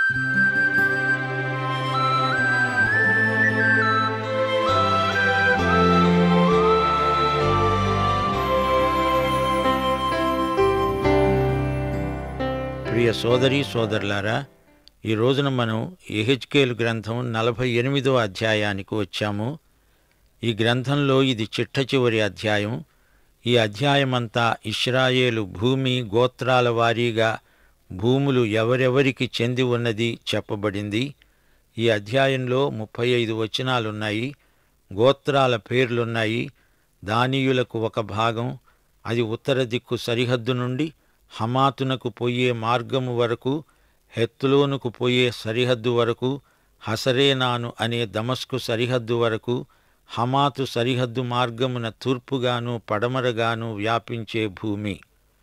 ప్రియ సోదరి సోదరులారా ఈ రోజున మనం ఎహెచ్కేలు గ్రంథం నలభై ఎనిమిదో అధ్యాయానికి వచ్చాము ఈ గ్రంథంలో ఇది చిట్ట చివరి అధ్యాయం ఈ అధ్యాయమంతా ఇస్రాయేలు భూమి గోత్రాల వారీగా భూములు ఎవరెవరికి చెంది ఉన్నది చెప్పబడింది ఈ అధ్యాయంలో ముప్పై ఐదు వచనాలున్నాయి గోత్రాల పేర్లున్నాయి దానియులకు ఒక భాగం అది ఉత్తర దిక్కు సరిహద్దు నుండి హమాతునకు పోయే మార్గము వరకు హెత్లోనుకు పోయే సరిహద్దు వరకు హసరేనాను అనే దమస్కు సరిహద్దు వరకు హమాతు సరిహద్దు మార్గమున తూర్పుగాను పడమరగాను వ్యాపించే భూమి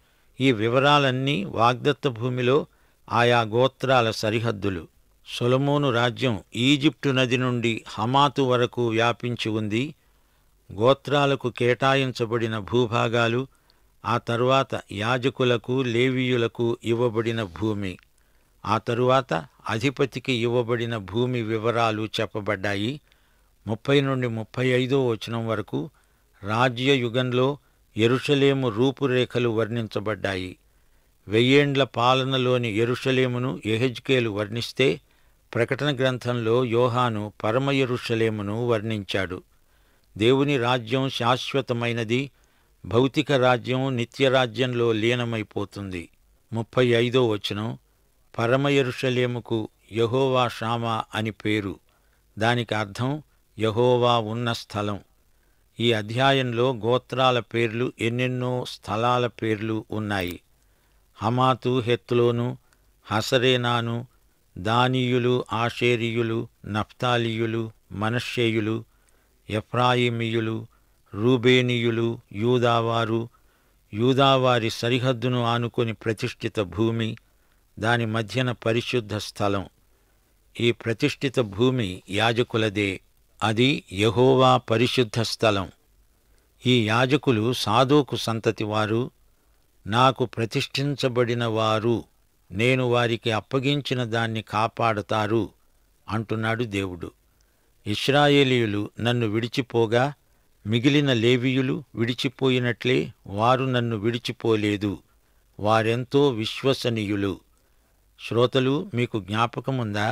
ఈ వివరాలన్నీ వాగ్దత్త భూమిలో ఆయా గోత్రాల సరిహద్దులు సొలమోను రాజ్యం ఈజిప్టు నది నుండి హమాతు వరకు వ్యాపించి ఉంది గోత్రాలకు కేటాయించబడిన భూభాగాలు ఆ తరువాత యాజకులకు లేవీయులకు ఇవ్వబడిన భూమి ఆ తరువాత అధిపతికి ఇవ్వబడిన భూమి వివరాలు చెప్పబడ్డాయి ముప్పై నుండి ముప్పై ఐదో వచనం వరకు రాజ్య యుగంలో ఎరుషలేము రూపురేఖలు వర్ణించబడ్డాయి వెయ్యేండ్ల పాలనలోని ఎరుషలేమును ఎహెజ్కేలు వర్ణిస్తే ప్రకటన గ్రంథంలో యోహాను పరమ ఎరుషలేమును వర్ణించాడు దేవుని రాజ్యం శాశ్వతమైనది భౌతిక రాజ్యం నిత్యరాజ్యంలో లీనమైపోతుంది ముప్పై ఐదో వచనం పరమ యెరూషలేముకు యహోవా షామా అని పేరు దానికి అర్థం యహోవా ఉన్న స్థలం ఈ అధ్యాయంలో గోత్రాల పేర్లు ఎన్నెన్నో స్థలాల పేర్లు ఉన్నాయి హమాతు హెత్లోను హసరేనాను దానీయులు ఆషేరియులు నఫ్తాలీయులు మనష్షేయులు ఎఫ్రాయిమీయులు రూబేనీయులు యూదావారు యూదావారి సరిహద్దును ఆనుకొని ప్రతిష్ఠిత భూమి దాని మధ్యన పరిశుద్ధ స్థలం ఈ ప్రతిష్ఠిత భూమి యాజకులదే అది యహోవా పరిశుద్ధ స్థలం ఈ యాజకులు సాదోకు సంతతి వారు నాకు ప్రతిష్ఠించబడిన వారు నేను వారికి అప్పగించిన దాన్ని కాపాడతారు అంటున్నాడు దేవుడు ఇస్రాయేలీయులు నన్ను విడిచిపోగా మిగిలిన లేవీయులు విడిచిపోయినట్లే వారు నన్ను విడిచిపోలేదు వారెంతో విశ్వసనీయులు శ్రోతలు మీకు జ్ఞాపకముందా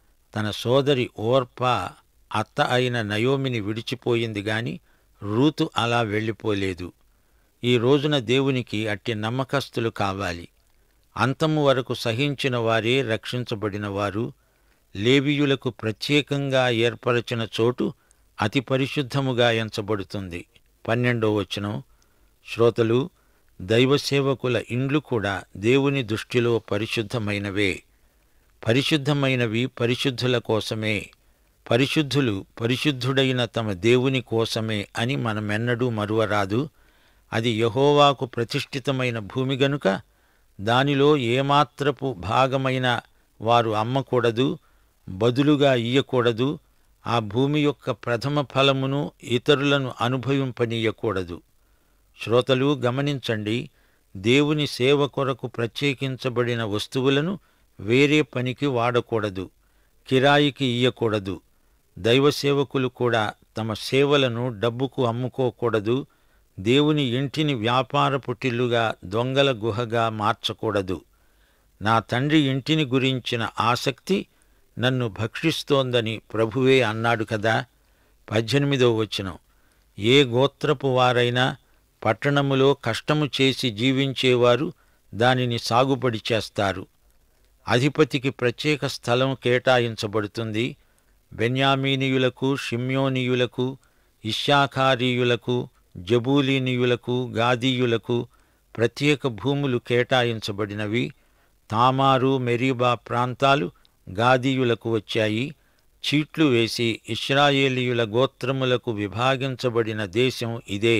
తన సోదరి ఓర్పా అత్త అయిన నయోమిని విడిచిపోయింది గాని రూతు అలా వెళ్ళిపోలేదు ఈ రోజున దేవునికి అట్టి నమ్మకస్తులు కావాలి అంతము వరకు సహించిన వారే రక్షించబడిన వారు లేవీయులకు ప్రత్యేకంగా ఏర్పరచిన చోటు అతి పరిశుద్ధముగా ఎంచబడుతుంది పన్నెండో వచనం శ్రోతలు దైవసేవకుల ఇండ్లు కూడా దేవుని దృష్టిలో పరిశుద్ధమైనవే పరిశుద్ధమైనవి పరిశుద్ధుల కోసమే పరిశుద్ధులు పరిశుద్ధుడైన తమ దేవుని కోసమే అని మనమెన్నడూ మరువరాదు అది యహోవాకు ప్రతిష్ఠితమైన భూమి గనుక దానిలో ఏమాత్రపు భాగమైన వారు అమ్మకూడదు బదులుగా ఇయ్యకూడదు ఆ భూమి యొక్క ప్రథమ ఫలమును ఇతరులను అనుభవింపనీయకూడదు శ్రోతలు గమనించండి దేవుని సేవ కొరకు ప్రత్యేకించబడిన వస్తువులను వేరే పనికి వాడకూడదు కిరాయికి ఇయ్యకూడదు దైవ సేవకులు కూడా తమ సేవలను డబ్బుకు అమ్ముకోకూడదు దేవుని ఇంటిని వ్యాపార పుట్టిల్లుగా దొంగల గుహగా మార్చకూడదు నా తండ్రి ఇంటిని గురించిన ఆసక్తి నన్ను భక్షిస్తోందని ప్రభువే అన్నాడు కదా పద్దెనిమిదో వచనం ఏ గోత్రపు వారైనా పట్టణములో కష్టము చేసి జీవించేవారు దానిని సాగుబడి చేస్తారు అధిపతికి ప్రత్యేక స్థలం కేటాయించబడుతుంది బెన్యామీనీయులకు షిమ్యోనీయులకు ఇషాఖారీయులకు జబూలీనీయులకు గాదీయులకు ప్రత్యేక భూములు కేటాయించబడినవి తామారు మెరీబా ప్రాంతాలు గాదీయులకు వచ్చాయి చీట్లు వేసి ఇస్రాయేలీయుల గోత్రములకు విభాగించబడిన దేశం ఇదే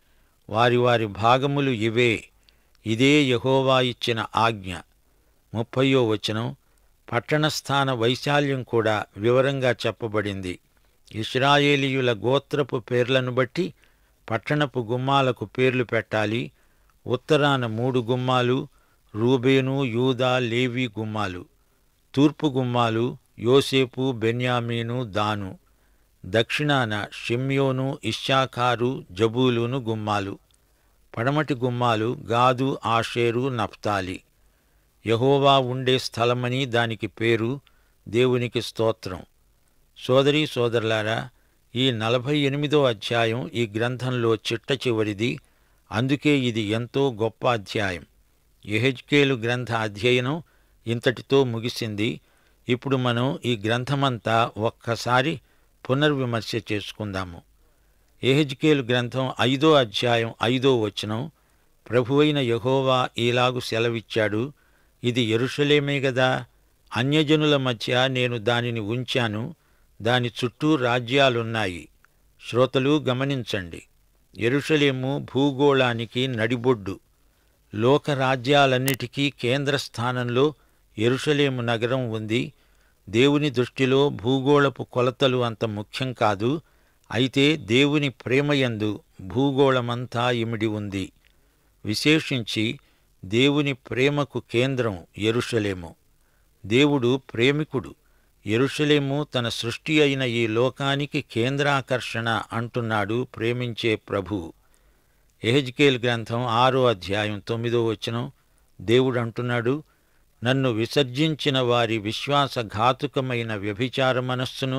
వారి వారి భాగములు ఇవే ఇదే యహోవా ఇచ్చిన ఆజ్ఞ ముప్పయో వచనం పట్టణస్థాన వైశాల్యం కూడా వివరంగా చెప్పబడింది ఇస్రాయేలీయుల గోత్రపు పేర్లను బట్టి పట్టణపు గుమ్మాలకు పేర్లు పెట్టాలి ఉత్తరాన మూడు గుమ్మాలు రూబేను యూదా లేవి గుమ్మాలు తూర్పు గుమ్మాలు యోసేపు బెన్యామీను దాను దక్షిణాన షిమ్యోను ఇశ్శాఖారు జబూలును గుమ్మాలు పడమటి గుమ్మాలు గాదు ఆషేరు నఫ్తాలి యహోవా ఉండే స్థలమని దానికి పేరు దేవునికి స్తోత్రం సోదరీ సోదరులారా ఈ నలభై ఎనిమిదో అధ్యాయం ఈ గ్రంథంలో చిట్ట చివరిది అందుకే ఇది ఎంతో గొప్ప అధ్యాయం ఎహెజ్కేలు గ్రంథ అధ్యయనం ఇంతటితో ముగిసింది ఇప్పుడు మనం ఈ గ్రంథమంతా ఒక్కసారి పునర్విమర్శ చేసుకుందాము ఎహెజ్కేలు గ్రంథం ఐదో అధ్యాయం ఐదో వచనం ప్రభువైన యహోవా ఈలాగు సెలవిచ్చాడు ఇది ఎరుషలేమే గదా అన్యజనుల మధ్య నేను దానిని ఉంచాను దాని చుట్టూ రాజ్యాలున్నాయి శ్రోతలు గమనించండి ఎరుషలేము భూగోళానికి నడిబొడ్డు లోక రాజ్యాలన్నిటికీ కేంద్ర స్థానంలో ఎరుషలేము నగరం ఉంది దేవుని దృష్టిలో భూగోళపు కొలతలు అంత ముఖ్యం కాదు అయితే దేవుని ప్రేమయందు భూగోళమంతా ఇమిడి ఉంది విశేషించి దేవుని ప్రేమకు కేంద్రం ఎరుషలేము దేవుడు ప్రేమికుడు ఎరుషలేము తన సృష్టి అయిన ఈ లోకానికి కేంద్రాకర్షణ అంటున్నాడు ప్రేమించే ప్రభు ఎహెజ్కేల్ గ్రంథం ఆరో అధ్యాయం తొమ్మిదో వచనం దేవుడు అంటున్నాడు నన్ను విసర్జించిన వారి విశ్వాసఘాతుకమైన వ్యభిచార మనస్సును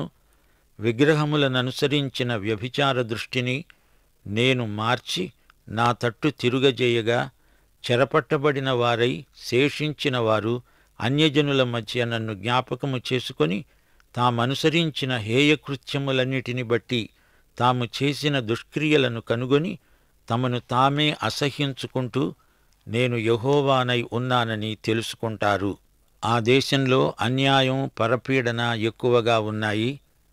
విగ్రహములననుసరించిన వ్యభిచార దృష్టిని నేను మార్చి నా తట్టు తిరుగజేయగా చెరపట్టబడిన వారై శేషించిన వారు అన్యజనుల మధ్య నన్ను జ్ఞాపకము చేసుకొని తామనుసరించిన హేయకృత్యములన్నిటిని బట్టి తాము చేసిన దుష్క్రియలను కనుగొని తమను తామే అసహ్యించుకుంటూ నేను యహోవానై ఉన్నానని తెలుసుకుంటారు ఆ దేశంలో అన్యాయం పరపీడన ఎక్కువగా ఉన్నాయి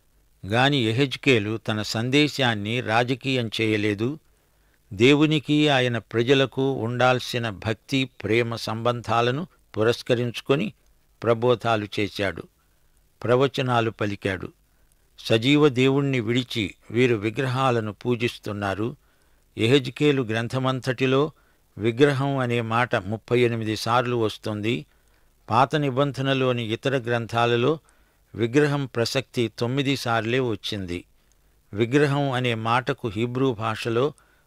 గాని ఎహెజ్కేలు తన సందేశాన్ని రాజకీయం చేయలేదు దేవునికి ఆయన ప్రజలకు ఉండాల్సిన భక్తి ప్రేమ సంబంధాలను పురస్కరించుకొని ప్రబోధాలు చేశాడు ప్రవచనాలు పలికాడు సజీవ దేవుణ్ణి విడిచి వీరు విగ్రహాలను పూజిస్తున్నారు ఎహెజ్కేలు గ్రంథమంతటిలో విగ్రహం అనే మాట ముప్పై ఎనిమిది సార్లు వస్తుంది పాత నిబంధనలోని ఇతర గ్రంథాలలో విగ్రహం ప్రసక్తి తొమ్మిది సార్లే వచ్చింది విగ్రహం అనే మాటకు హీబ్రూ భాషలో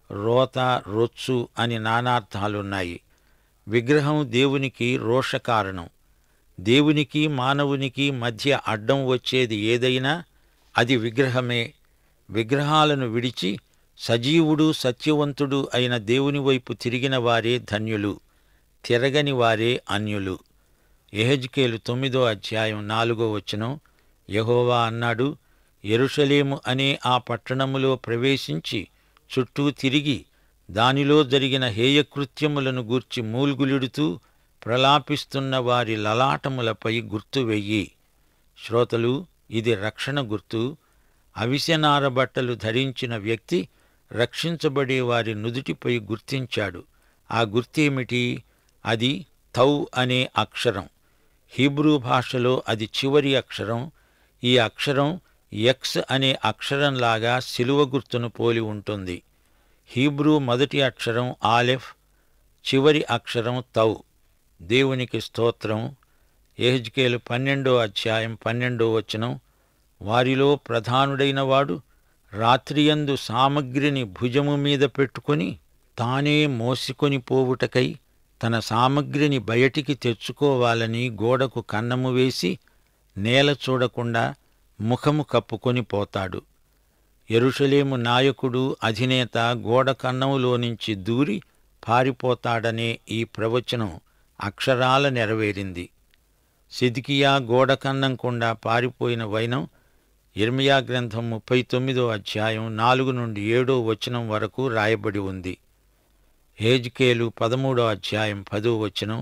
రోత రొచ్చు అని నానార్థాలున్నాయి విగ్రహం దేవునికి రోషకారణం దేవునికి మానవునికి మధ్య అడ్డం వచ్చేది ఏదైనా అది విగ్రహమే విగ్రహాలను విడిచి సజీవుడు సత్యవంతుడు అయిన దేవుని వైపు తిరిగిన వారే ధన్యులు తిరగని వారే అన్యులు ఎహెజ్కేలు తొమ్మిదో అధ్యాయం నాలుగో వచనం యహోవా అన్నాడు ఎరుషలేము అనే ఆ పట్టణములో ప్రవేశించి చుట్టూ తిరిగి దానిలో జరిగిన హేయకృత్యములను గూర్చి మూల్గులిడుతూ ప్రలాపిస్తున్న వారి లలాటములపై గుర్తు వెయ్యి శ్రోతలు ఇది రక్షణ గుర్తు అవిసెనార బట్టలు ధరించిన వ్యక్తి రక్షించబడే వారి నుదుటిపై గుర్తించాడు ఆ గుర్తేమిటి అది తౌ అనే అక్షరం హీబ్రూ భాషలో అది చివరి అక్షరం ఈ అక్షరం ఎక్స్ అనే అక్షరంలాగా శిలువ గుర్తును పోలి ఉంటుంది హీబ్రూ మొదటి అక్షరం ఆలెఫ్ చివరి అక్షరం తౌ దేవునికి స్తోత్రం ఎహెజ్కేలు పన్నెండో అధ్యాయం పన్నెండో వచనం వారిలో ప్రధానుడైన వాడు రాత్రియందు సామగ్రిని భుజము మీద పెట్టుకొని తానే మోసికొని పోవుటకై తన సామగ్రిని బయటికి తెచ్చుకోవాలని గోడకు కన్నము వేసి నేల చూడకుండా ముఖము కప్పుకొని పోతాడు ఎరుషలేము నాయకుడు అధినేత గోడ కన్నములో నుంచి దూరి పారిపోతాడనే ఈ ప్రవచనం అక్షరాల నెరవేరింది సిద్కియా గోడ కన్నంకుండా పారిపోయిన వైనం ఇర్మియా గ్రంథం ముప్పై తొమ్మిదో అధ్యాయం నాలుగు నుండి ఏడో వచనం వరకు రాయబడి ఉంది హేజ్కేలు పదమూడో అధ్యాయం పదో వచనం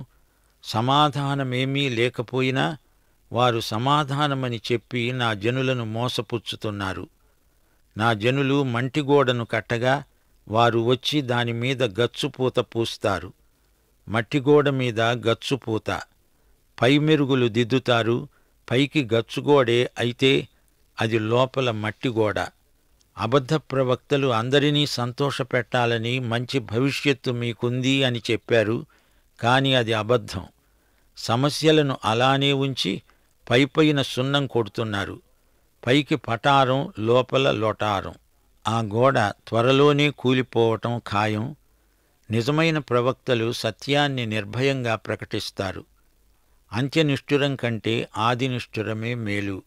సమాధానమేమీ లేకపోయినా వారు సమాధానమని చెప్పి నా జనులను మోసపుచ్చుతున్నారు నా జనులు మంటిగోడను కట్టగా వారు వచ్చి దాని మీద గచ్చుపూత పూస్తారు మట్టిగోడ మీద గచ్చుపూత పై మెరుగులు దిద్దుతారు పైకి గచ్చుగోడే అయితే అది లోపల మట్టిగోడ అబద్ధ ప్రవక్తలు అందరినీ సంతోషపెట్టాలని మంచి భవిష్యత్తు మీకుంది అని చెప్పారు కాని అది అబద్ధం సమస్యలను అలానే ఉంచి పైపైన సున్నం కొడుతున్నారు పైకి పటారం లోపల లోటారం ఆ గోడ త్వరలోనే కూలిపోవటం ఖాయం నిజమైన ప్రవక్తలు సత్యాన్ని నిర్భయంగా ప్రకటిస్తారు అంత్యనిష్ఠురం కంటే ఆది నిష్ఠురమే మేలు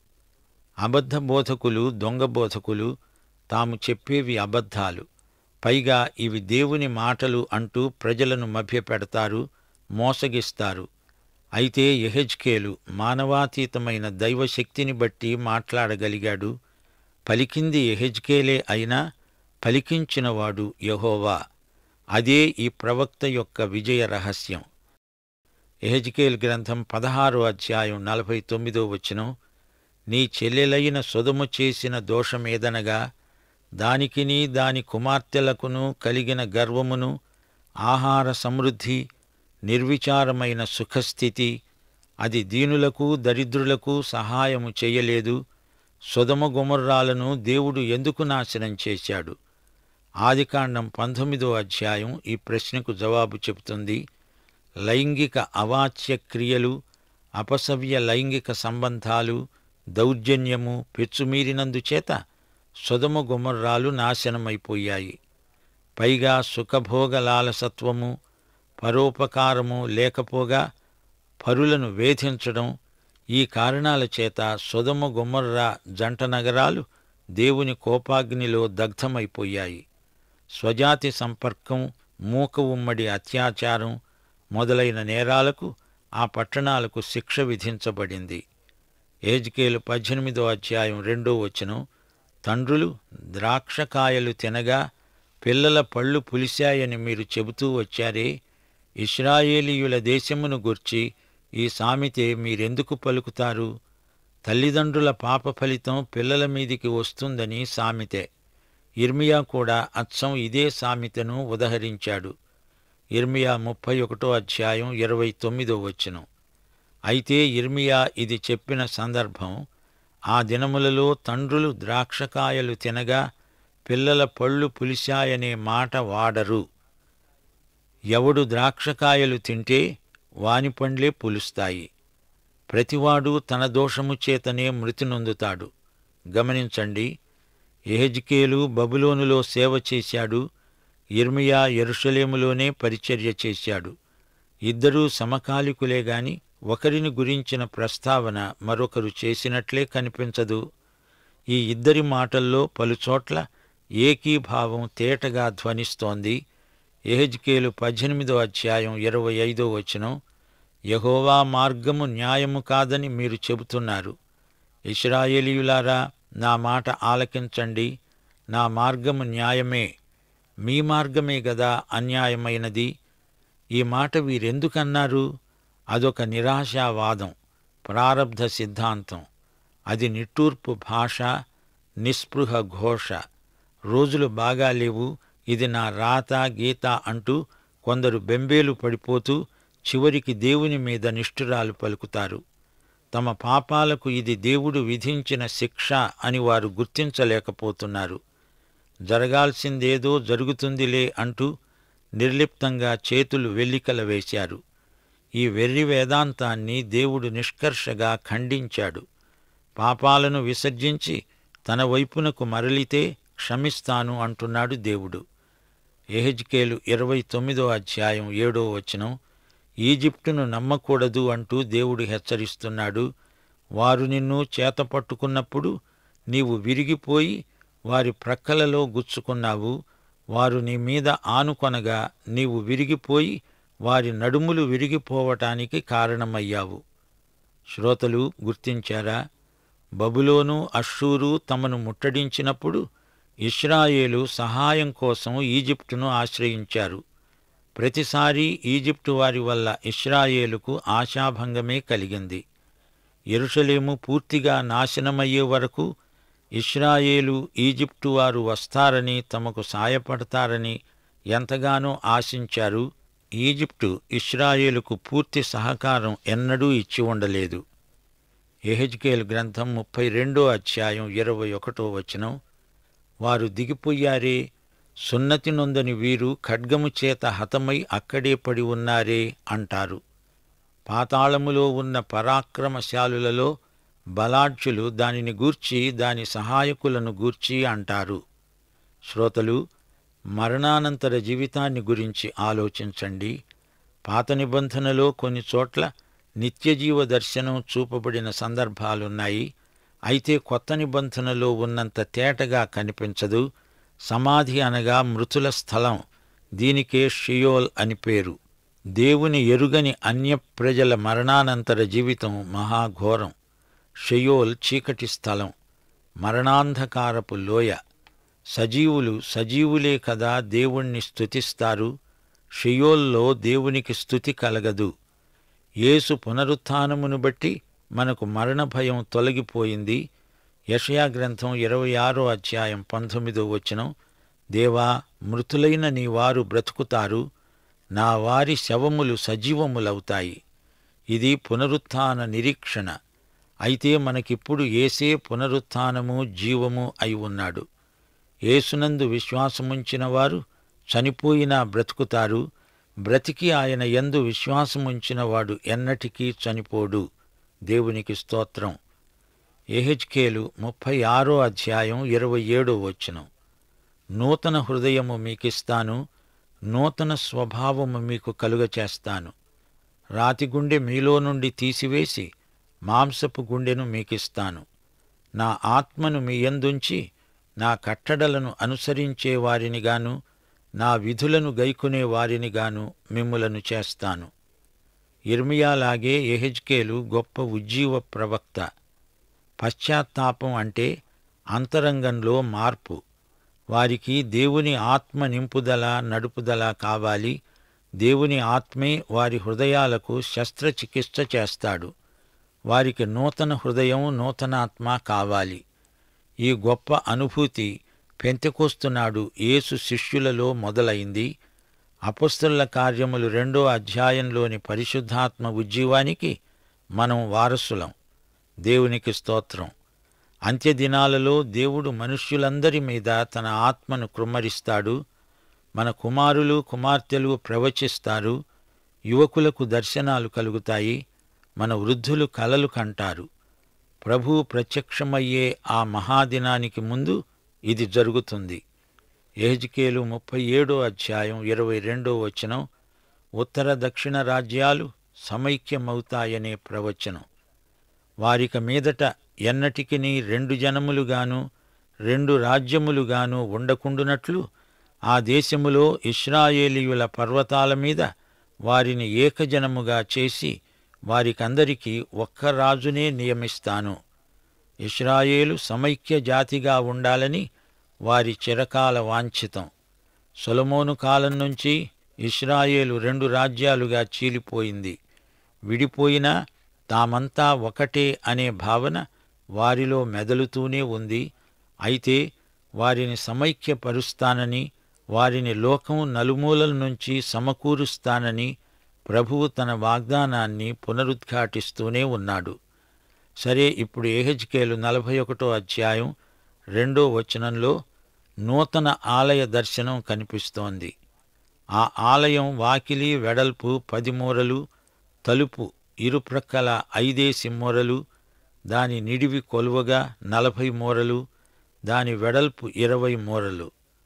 అబద్ధ బోధకులు దొంగ బోధకులు తాము చెప్పేవి అబద్ధాలు పైగా ఇవి దేవుని మాటలు అంటూ ప్రజలను మభ్యపెడతారు మోసగిస్తారు అయితే యెహెజ్కేలు మానవాతీతమైన దైవశక్తిని బట్టి మాట్లాడగలిగాడు పలికింది యెహెజ్కేలే అయినా పలికించినవాడు యెహోవా అదే ఈ ప్రవక్త యొక్క విజయ రహస్యం ఎహెజ్కేల్ గ్రంథం పదహారో అధ్యాయం నలభై తొమ్మిదో వచనం నీ చెల్లెలైన సొదము చేసిన దోషమేదనగా దానికిని దాని కుమార్తెలకును కలిగిన గర్వమును ఆహార సమృద్ధి నిర్విచారమైన సుఖస్థితి అది దీనులకు దరిద్రులకు సహాయము చేయలేదు సొదమ గుమర్రాలను దేవుడు ఎందుకు నాశనం చేశాడు ఆదికాండం పంతొమ్మిదో అధ్యాయం ఈ ప్రశ్నకు జవాబు చెబుతుంది లైంగిక అవాచ్య క్రియలు అపసవ్య లైంగిక సంబంధాలు దౌర్జన్యము పెచ్చుమీరినందుచేత సొదమ గుమర్రాలు నాశనమైపోయాయి పైగా సుఖభోగ లాలసత్వము పరోపకారము లేకపోగా పరులను వేధించడం ఈ కారణాల చేత సొదమ గుమ్మర్రా జంట నగరాలు దేవుని కోపాగ్నిలో దగ్ధమైపోయాయి స్వజాతి సంపర్కం మూక ఉమ్మడి అత్యాచారం మొదలైన నేరాలకు ఆ పట్టణాలకు శిక్ష విధించబడింది ఏజ్కేలు పద్దెనిమిదో అధ్యాయం రెండో వచనం తండ్రులు ద్రాక్షకాయలు తినగా పిల్లల పళ్ళు పులిశాయని మీరు చెబుతూ వచ్చారే ఇస్రాయేలీయుల దేశమును గుర్చి ఈ సామెతే మీరెందుకు పలుకుతారు తల్లిదండ్రుల పాప ఫలితం పిల్లల మీదికి వస్తుందని సామెతే ఇర్మియా కూడా అచ్చం ఇదే సామెతను ఉదహరించాడు ఇర్మియా ముప్పై ఒకటో అధ్యాయం ఇరవై తొమ్మిదో వచనం అయితే ఇర్మియా ఇది చెప్పిన సందర్భం ఆ దినములలో తండ్రులు ద్రాక్షకాయలు తినగా పిల్లల పళ్ళు పులిశాయనే మాట వాడరు ఎవడు ద్రాక్షకాయలు తింటే వాని పండ్లే పులుస్తాయి ప్రతివాడు తన దోషము చేతనే మృతి నొందుతాడు గమనించండి ఎహెజ్కేలు బబులోనులో సేవ చేశాడు ఇర్మియా ఎరుషలేములోనే పరిచర్య చేశాడు ఇద్దరూ సమకాలికులే గాని ఒకరిని గురించిన ప్రస్తావన మరొకరు చేసినట్లే కనిపించదు ఈ ఇద్దరి మాటల్లో పలుచోట్ల ఏకీభావం తేటగా ధ్వనిస్తోంది ఎహెజ్కేలు పద్దెనిమిదో అధ్యాయం ఇరవై ఐదో వచనం యహోవా మార్గము న్యాయము కాదని మీరు చెబుతున్నారు ఇస్రాయేలీయులారా నా మాట ఆలకించండి నా మార్గము న్యాయమే మీ మార్గమే గదా అన్యాయమైనది ఈ మాట వీరెందుకన్నారు అదొక నిరాశావాదం ప్రారబ్ధ సిద్ధాంతం అది నిట్టూర్పు భాష నిస్పృహ ఘోష రోజులు బాగా లేవు ఇది నా రాత గీత అంటూ కొందరు బెంబేలు పడిపోతూ చివరికి దేవుని మీద నిష్ఠురాలు పలుకుతారు తమ పాపాలకు ఇది దేవుడు విధించిన శిక్ష అని వారు గుర్తించలేకపోతున్నారు జరగాల్సిందేదో జరుగుతుందిలే అంటూ నిర్లిప్తంగా చేతులు వెల్లికల వేశారు ఈ వెర్రి వేదాంతాన్ని దేవుడు నిష్కర్షగా ఖండించాడు పాపాలను విసర్జించి తన వైపునకు మరలితే క్షమిస్తాను అంటున్నాడు దేవుడు ఎహెజ్కేలు ఇరవై తొమ్మిదో అధ్యాయం ఏడో వచనం ఈజిప్టును నమ్మకూడదు అంటూ దేవుడు హెచ్చరిస్తున్నాడు వారు నిన్ను చేతపట్టుకున్నప్పుడు నీవు విరిగిపోయి వారి ప్రక్కలలో గుచ్చుకున్నావు వారు నీ మీద ఆనుకొనగా నీవు విరిగిపోయి వారి నడుములు విరిగిపోవటానికి కారణమయ్యావు శ్రోతలు గుర్తించారా బబులోను అషూరు తమను ముట్టడించినప్పుడు ఇస్రాయేలు సహాయం కోసం ఈజిప్టును ఆశ్రయించారు ప్రతిసారి ఈజిప్టు వారి వల్ల ఇస్రాయేలుకు ఆశాభంగమే కలిగింది ఎరుషలేము పూర్తిగా నాశనమయ్యే వరకు ఇస్రాయేలు ఈజిప్టు వారు వస్తారని తమకు సాయపడతారని ఎంతగానో ఆశించారు ఈజిప్టు ఇస్రాయేలుకు పూర్తి సహకారం ఎన్నడూ ఇచ్చి ఉండలేదు ఎహెజ్కేల్ గ్రంథం ముప్పై రెండో అధ్యాయం ఇరవై ఒకటో వచనం వారు దిగిపోయారే సున్నతి నొందని వీరు ఖడ్గము చేత హతమై అక్కడే పడి ఉన్నారే అంటారు పాతాళములో ఉన్న పరాక్రమశాలులలో బలాఢ్యులు దానిని గూర్చి దాని సహాయకులను గూర్చి అంటారు శ్రోతలు మరణానంతర జీవితాన్ని గురించి ఆలోచించండి పాత నిబంధనలో కొన్ని చోట్ల నిత్యజీవ దర్శనం చూపబడిన సందర్భాలున్నాయి అయితే కొత్త నిబంధనలో ఉన్నంత తేటగా కనిపించదు సమాధి అనగా మృతుల స్థలం దీనికే షియోల్ అని పేరు దేవుని ఎరుగని అన్య ప్రజల మరణానంతర జీవితం మహాఘోరం షయోల్ చీకటి స్థలం మరణాంధకారపు లోయ సజీవులు సజీవులే కదా దేవుణ్ణి స్తుతిస్తారు షియోల్లో దేవునికి స్తుతి కలగదు యేసు పునరుత్థానమును బట్టి మనకు మరణ భయం తొలగిపోయింది యషయా గ్రంథం ఇరవై ఆరో అధ్యాయం పంతొమ్మిదో వచనం దేవా మృతులైన నీ వారు బ్రతుకుతారు నా వారి శవములు సజీవములవుతాయి ఇది పునరుత్థాన నిరీక్షణ అయితే మనకిప్పుడు ఏసే పునరుత్థానము జీవము అయి ఉన్నాడు యేసునందు విశ్వాసముంచిన వారు చనిపోయినా బ్రతుకుతారు బ్రతికి ఆయన యందు విశ్వాసముంచిన వాడు ఎన్నటికీ చనిపోడు దేవునికి స్తోత్రం ఎహెచ్కేలు ముప్పై ఆరో అధ్యాయం ఇరవై ఏడో వచనం నూతన హృదయము మీకిస్తాను నూతన స్వభావము మీకు కలుగచేస్తాను రాతి గుండె మీలో నుండి తీసివేసి మాంసపు గుండెను మీకిస్తాను నా ఆత్మను మీ యందుంచి నా కట్టడలను అనుసరించే వారినిగాను నా విధులను గైకొనే వారినిగాను మిమ్ములను చేస్తాను ఇర్మియాలాగే ఎహెజ్కేలు గొప్ప ఉజ్జీవ ప్రవక్త పశ్చాత్తాపం అంటే అంతరంగంలో మార్పు వారికి దేవుని ఆత్మ నింపుదల నడుపుదల కావాలి దేవుని ఆత్మే వారి హృదయాలకు శస్త్రచికిత్స చేస్తాడు వారికి నూతన హృదయం నూతన ఆత్మ కావాలి ఈ గొప్ప అనుభూతి పెంతెకోస్తున్నాడు యేసు శిష్యులలో మొదలైంది అపస్తుల కార్యములు రెండో అధ్యాయంలోని పరిశుద్ధాత్మ ఉజ్జీవానికి మనం వారసులం దేవునికి స్తోత్రం అంత్యదినాలలో దేవుడు మనుష్యులందరి మీద తన ఆత్మను కృమ్మరిస్తాడు మన కుమారులు కుమార్తెలు ప్రవచిస్తారు యువకులకు దర్శనాలు కలుగుతాయి మన వృద్ధులు కలలు కంటారు ప్రభు ప్రత్యక్షమయ్యే ఆ మహాదినానికి ముందు ఇది జరుగుతుంది ఎహెజ్కేలు ముప్పై ఏడో అధ్యాయం ఇరవై రెండో వచనం ఉత్తర దక్షిణ రాజ్యాలు సమైక్యమవుతాయనే ప్రవచనం వారిక మీదట ఎన్నటికిని రెండు జనములుగాను రెండు రాజ్యములుగాను ఉండకుండునట్లు ఆ దేశములో ఇస్రాయేలీయుల పర్వతాల మీద వారిని ఏకజనముగా చేసి వారికందరికీ ఒక్క రాజునే నియమిస్తాను ఇస్రాయేలు సమైక్య జాతిగా ఉండాలని వారి చిరకాల వాంఛితం సొలమోను కాలం నుంచి ఇస్రాయేలు రెండు రాజ్యాలుగా చీలిపోయింది విడిపోయినా తామంతా ఒకటే అనే భావన వారిలో మెదలుతూనే ఉంది అయితే వారిని సమైక్యపరుస్తానని వారిని లోకం నలుమూలల నుంచి సమకూరుస్తానని ప్రభువు తన వాగ్దానాన్ని పునరుద్ఘాటిస్తూనే ఉన్నాడు సరే ఇప్పుడు ఏహెజ్కేలు నలభై ఒకటో అధ్యాయం రెండో వచనంలో నూతన ఆలయ దర్శనం కనిపిస్తోంది ఆ ఆలయం వాకిలి వెడల్పు పది మూరలు తలుపు ఇరుప్రక్కల ఐదేసి మూరలు దాని నిడివి కొలువగా నలభై మూరలు దాని వెడల్పు ఇరవై మూరలు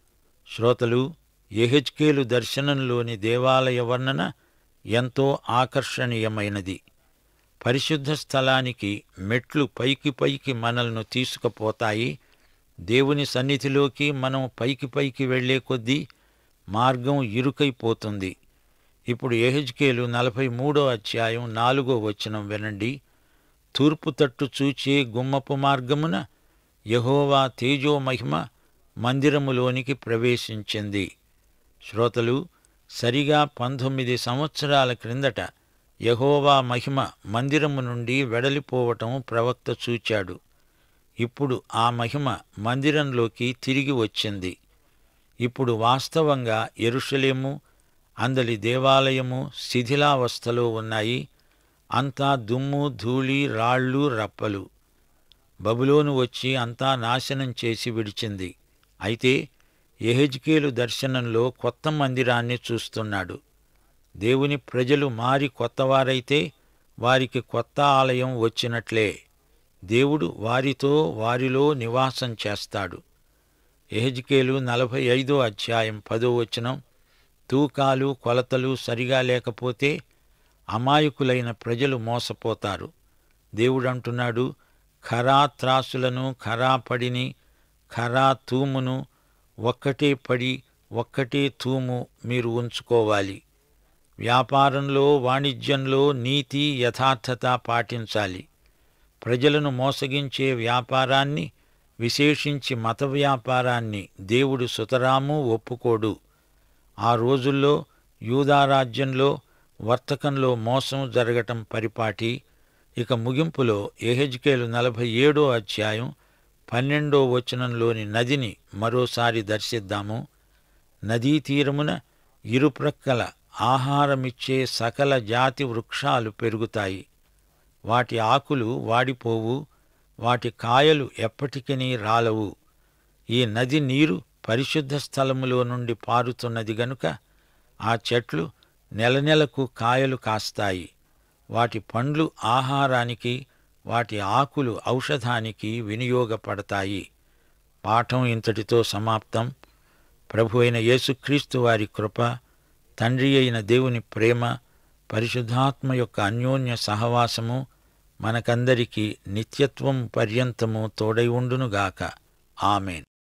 శ్రోతలు ఎహెచ్కేలు దర్శనంలోని దేవాలయ వర్ణన ఎంతో ఆకర్షణీయమైనది పరిశుద్ధ స్థలానికి మెట్లు పైకి పైకి మనల్ని తీసుకుపోతాయి దేవుని సన్నిధిలోకి మనం పైకి పైకి వెళ్లే కొద్దీ మార్గం ఇరుకైపోతుంది ఇప్పుడు ఎహెజ్కేలు నలభై మూడో అధ్యాయం నాలుగో వచనం వినండి తూర్పు తట్టు చూచే గుమ్మపు మార్గమున యహోవా తేజో మహిమ మందిరములోనికి ప్రవేశించింది శ్రోతలు సరిగా పంతొమ్మిది సంవత్సరాల క్రిందట యహోవా మహిమ మందిరము నుండి వెడలిపోవటం ప్రవక్త చూచాడు ఇప్పుడు ఆ మహిమ మందిరంలోకి తిరిగి వచ్చింది ఇప్పుడు వాస్తవంగా ఎరుషలేము అందలి దేవాలయము శిథిలావస్థలో ఉన్నాయి అంతా దుమ్ము ధూళి రాళ్ళు రప్పలు బబులోను వచ్చి అంతా నాశనం చేసి విడిచింది అయితే ఎహెజ్కేలు దర్శనంలో కొత్త మందిరాన్ని చూస్తున్నాడు దేవుని ప్రజలు మారి కొత్తవారైతే వారికి కొత్త ఆలయం వచ్చినట్లే దేవుడు వారితో వారిలో నివాసం చేస్తాడు ఎహెజ్కేలు నలభై ఐదో అధ్యాయం పదో వచనం తూకాలు కొలతలు సరిగా లేకపోతే అమాయకులైన ప్రజలు మోసపోతారు దేవుడంటున్నాడు ఖరా త్రాసులను ఖరా పడిని ఖరా తూమును ఒక్కటే పడి ఒక్కటే తూము మీరు ఉంచుకోవాలి వ్యాపారంలో వాణిజ్యంలో నీతి యథార్థత పాటించాలి ప్రజలను మోసగించే వ్యాపారాన్ని విశేషించి మత వ్యాపారాన్ని దేవుడు సుతరాము ఒప్పుకోడు ఆ రోజుల్లో యూదారాజ్యంలో వర్తకంలో మోసం జరగటం పరిపాటి ఇక ముగింపులో ఎహెజ్కేలు నలభై ఏడో అధ్యాయం పన్నెండో వచనంలోని నదిని మరోసారి దర్శిద్దాము నదీ తీరమున ఇరుప్రక్కల ఆహారమిచ్చే సకల జాతి వృక్షాలు పెరుగుతాయి వాటి ఆకులు వాడిపోవు వాటి కాయలు ఎప్పటికీ రాలవు ఈ నది నీరు పరిశుద్ధ స్థలములో నుండి పారుతున్నది గనుక ఆ చెట్లు నెల నెలకు కాయలు కాస్తాయి వాటి పండ్లు ఆహారానికి వాటి ఆకులు ఔషధానికి వినియోగపడతాయి పాఠం ఇంతటితో సమాప్తం ప్రభు అయిన యేసుక్రీస్తు వారి కృప తండ్రి అయిన దేవుని ప్రేమ పరిశుద్ధాత్మ యొక్క అన్యోన్య సహవాసము మనకందరికీ నిత్యత్వం పర్యంతము తోడై ఉండునుగాక ఆమెన్